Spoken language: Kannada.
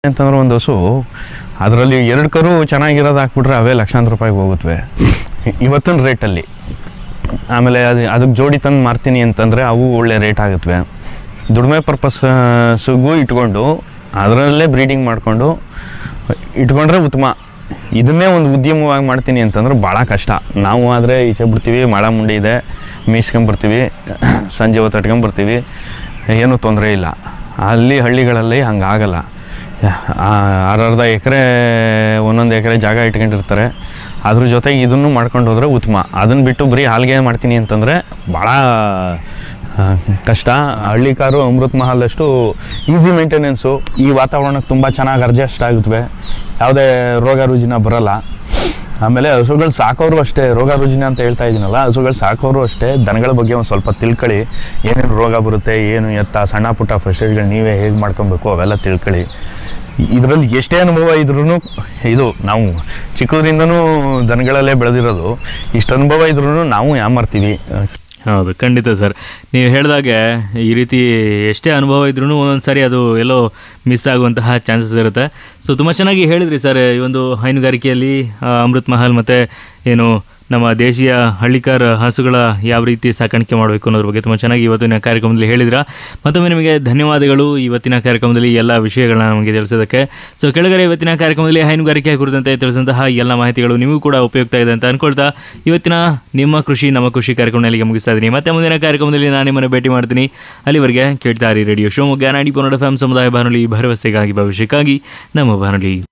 ಅಂತಂದ್ರೆ ಒಂದು ಹಸು ಅದರಲ್ಲಿ ಎರಡು ಕರು ಚೆನ್ನಾಗಿರೋದು ಹಾಕ್ಬಿಟ್ರೆ ಅವೇ ಲಕ್ಷಾಂತರ ರೂಪಾಯಿಗೆ ಹೋಗುತ್ತವೆ ಇವತ್ತಿನ ರೇಟಲ್ಲಿ ಆಮೇಲೆ ಅದು ಅದಕ್ಕೆ ಜೋಡಿ ತಂದು ಮಾರ್ತೀನಿ ಅಂತಂದರೆ ಅವು ಒಳ್ಳೆ ರೇಟ್ ಆಗುತ್ತವೆ ದುಡಿಮೆ ಪರ್ಪಸ್ಸಿಗೂ ಇಟ್ಕೊಂಡು ಅದರಲ್ಲೇ ಬ್ರೀಡಿಂಗ್ ಮಾಡಿಕೊಂಡು ಇಟ್ಕೊಂಡ್ರೆ ಉತ್ತಮ ಇದನ್ನೇ ಒಂದು ಉದ್ಯಮವಾಗಿ ಮಾಡ್ತೀನಿ ಅಂತಂದ್ರೆ ಭಾಳ ಕಷ್ಟ ನಾವು ಆದರೆ ಈಚೆ ಬಿಡ್ತೀವಿ ಮಾಡ ಮುಂಡಿ ಇದೆ ಮೀಸ್ಕೊಂಬರ್ತೀವಿ ಸಂಜೆ ಹೊತ್ತು ಅಟ್ಕೊಂಬರ್ತೀವಿ ಏನೂ ತೊಂದರೆ ಇಲ್ಲ ಅಲ್ಲಿ ಹಳ್ಳಿಗಳಲ್ಲಿ ಹಂಗಾಗಲ್ಲ ಅರ್ಧ ಎಕರೆ ಒಂದೊಂದು ಎಕರೆ ಜಾಗ ಇಟ್ಕೊಂಡಿರ್ತಾರೆ ಅದ್ರ ಜೊತೆಗೆ ಇದನ್ನು ಮಾಡ್ಕೊಂಡು ಹೋದರೆ ಉತ್ತಮ ಅದನ್ನು ಬಿಟ್ಟು ಬರೀ ಹಾಲ್ಗೆ ಮಾಡ್ತೀನಿ ಅಂತಂದರೆ ಭಾಳ ಆ, ಕಷ್ಟ ಹಳ್ಳಿ ಕಾರು ಅಮೃತ್ ಮಹಲ್ ಅಷ್ಟು ಈಸಿ ಮೇಂಟೆನೆನ್ಸು ಈ ವಾತಾವರಣಕ್ಕೆ ತುಂಬ ಚೆನ್ನಾಗಿ ಅಡ್ಜಸ್ಟ್ ಆಗುತ್ತವೆ ಯಾವುದೇ ರೋಗ ರುಜಿನ ಬರಲ್ಲ ಆಮೇಲೆ ಹಸುಗಳು ಸಾಕೋರು ಅಷ್ಟೇ ರೋಗ ರುಜಿನ ಅಂತ ಹೇಳ್ತಾ ಇದ್ದೀನಲ್ಲ ಹಸುಗಳು ಸಾಕೋರು ಅಷ್ಟೇ ದನಗಳ ಬಗ್ಗೆ ಒಂದು ಸ್ವಲ್ಪ ತಿಳ್ಕೊಳ್ಳಿ ಏನೇನು ರೋಗ ಬರುತ್ತೆ ಏನು ಎತ್ತ ಸಣ್ಣ ಪುಟ್ಟ ಫಸ್ಟ್ ಏಡ್ಗಳು ನೀವೇ ಹೇಗೆ ಮಾಡ್ಕೊಬೇಕು ಅವೆಲ್ಲ ತಿಳ್ಕೊಳ್ಳಿ ಇದರಲ್ಲಿ ಎಷ್ಟೇ ಅನುಭವ ಇದ್ರೂ ಇದು ನಾವು ಚಿಕ್ಕದ್ರಿಂದನೂ ದನಗಳಲ್ಲೇ ಬೆಳೆದಿರೋದು ಇಷ್ಟು ಅನುಭವ ಇದ್ರೂ ನಾವು ಯಾಮಾರ್ತೀವಿ ಹೌದು ಖಂಡಿತ ಸರ್ ನೀವು ಹೇಳಿದಾಗೆ ಈ ರೀತಿ ಎಷ್ಟೇ ಅನುಭವ ಇದ್ರೂ ಒಂದೊಂದು ಸಾರಿ ಅದು ಎಲ್ಲೋ ಮಿಸ್ ಆಗುವಂತಹ ಚಾನ್ಸಸ್ ಇರುತ್ತೆ ಸೊ ತುಂಬ ಚೆನ್ನಾಗಿ ಹೇಳಿದ್ರಿ ಸರ್ ಈ ಒಂದು ಹೈನುಗಾರಿಕೆಯಲ್ಲಿ ಆ, ಅಮೃತ್ ಮಹಲ್ ಮತ್ತು ಏನು ನಮ್ಮ ದೇಶೀಯ ಹಳ್ಳಿಕಾರ ಹಸುಗಳ ಯಾವ ರೀತಿ ಸಾಕಾಣಿಕೆ ಮಾಡಬೇಕು ಅನ್ನೋದ್ರ ಬಗ್ಗೆ ತುಂಬ ಚೆನ್ನಾಗಿ ಇವತ್ತಿನ ಕಾರ್ಯಕ್ರಮದಲ್ಲಿ ಹೇಳಿದ್ರ ಮತ್ತೊಮ್ಮೆ ನಿಮಗೆ ಧನ್ಯವಾದಗಳು ಇವತ್ತಿನ ಕಾರ್ಯಕ್ರಮದಲ್ಲಿ ಎಲ್ಲ ವಿಷಯಗಳನ್ನ ನಮಗೆ ತಿಳಿಸೋದಕ್ಕೆ ಸೊ ಕೆಳಗಡೆ ಇವತ್ತಿನ ಕಾರ್ಯಕ್ರಮದಲ್ಲಿ ಹೈನುಗಾರಿಕೆ ಕುರಿತಂತೆ ತಿಳಿಸಿದಂತಹ ಎಲ್ಲ ಮಾಹಿತಿಗಳು ನಿಮಗೂ ಕೂಡ ಉಪಯುಕ್ತ ಇದೆ ಅಂತ ಅನ್ಕೊಳ್ತಾ ಇವತ್ತಿನ ನಿಮ್ಮ ಕೃಷಿ ನಮ್ಮ ಕೃಷಿ ಕಾರ್ಯಕ್ರಮ ಇಲ್ಲಿಗೆ ಮುಗಿಸ್ತಾ ಇದ್ದೀನಿ ಮತ್ತೆ ಮುಂದಿನ ಕಾರ್ಯಕ್ರಮದಲ್ಲಿ ನಾನು ನಿಮ್ಮನ್ನು ಭೇಟಿ ಮಾಡ್ತೀನಿ ಅಲ್ಲಿವರೆಗೆ ಕೇಳ್ತಾ ಇರಿ ರೇಡಿಯೋ ಶಿವಮೊಗ್ಗ ನಾಡಿ ಪನ್ನಡ ಎಫ್ ಸಮುದಾಯ ಬಾನುಲಿ ಭರವಸೆಗಾಗಿ ಭವಿಷ್ಯಕ್ಕಾಗಿ ನಮ್ಮ ಬಾನುಲಿ